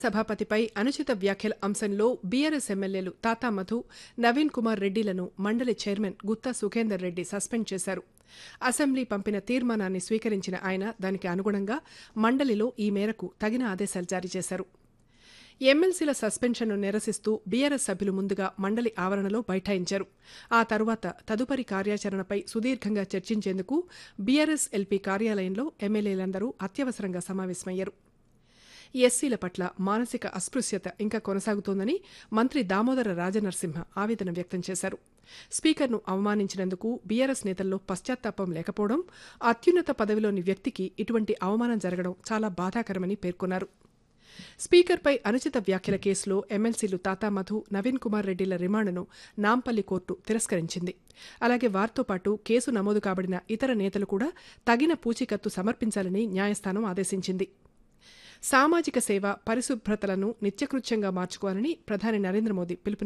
సభాపతిపై అనుచిత వ్యాఖ్యల అంశంలో బీఆర్ఎస్ ఎమ్మెల్యేలు తాతా మధు నవీన్ కుమార్ రెడ్డిలను మండలి చైర్మన్ గుత్తా సుఖేందర్ రెడ్డి సస్పెండ్ చేశారు అసెంబ్లీ పంపిన తీర్మానాన్ని స్వీకరించిన ఆయన దానికి అనుగుణంగా మండలిలో ఈ మేరకు తగిన ఆదేశాలు జారీ చేశారు ఎమ్మెల్సీల సస్పెన్షన్ను నిరసిస్తూ బీఆర్ఎస్ సభ్యులు ముందుగా మండలి ఆవరణలో బైఠాయించారు ఆ తరువాత తదుపరి కార్యాచరణపై సుదీర్ఘంగా చర్చించేందుకు బీఆర్ఎస్ ఎల్పీ కార్యాలయంలో ఎమ్మెల్యేలందరూ అత్యవసరంగా సమావేశమయ్యారు ఎస్సీల పట్ల మానసిక అస్పృశ్యత ఇంకా కొనసాగుతోందని మంత్రి దామోదర రాజనరసింహ ఆవేదన వ్యక్తం చేశారు స్పీకర్ను అవమానించినందుకు బీఆర్ఎస్ నేతల్లో పశ్చాత్తాపం లేకపోవడం అత్యున్నత పదవిలోని వ్యక్తికి ఇటువంటి అవమానం జరగడం చాలా బాధాకరమని పేర్కొన్నారు స్పీకర్పై అనుచిత వ్యాఖ్యల కేసులో ఎమ్మెల్సీలు తాతా మధు నవీన్ కుమార్ రెడ్డిల రిమాండ్ను నాంపల్లి కోర్టు తిరస్కరించింది అలాగే వారితో పాటు కేసు నమోదు కాబడిన ఇతర నేతలు కూడా తగిన పూచీకత్తు సమర్పించాలని న్యాయస్థానం ఆదేశించింది సామాజిక సేవ పరిశుభ్రతలను నిత్యకృత్యంగా మార్చుకోవాలని ప్రధాని నరేంద్ర మోదీ పిలుపు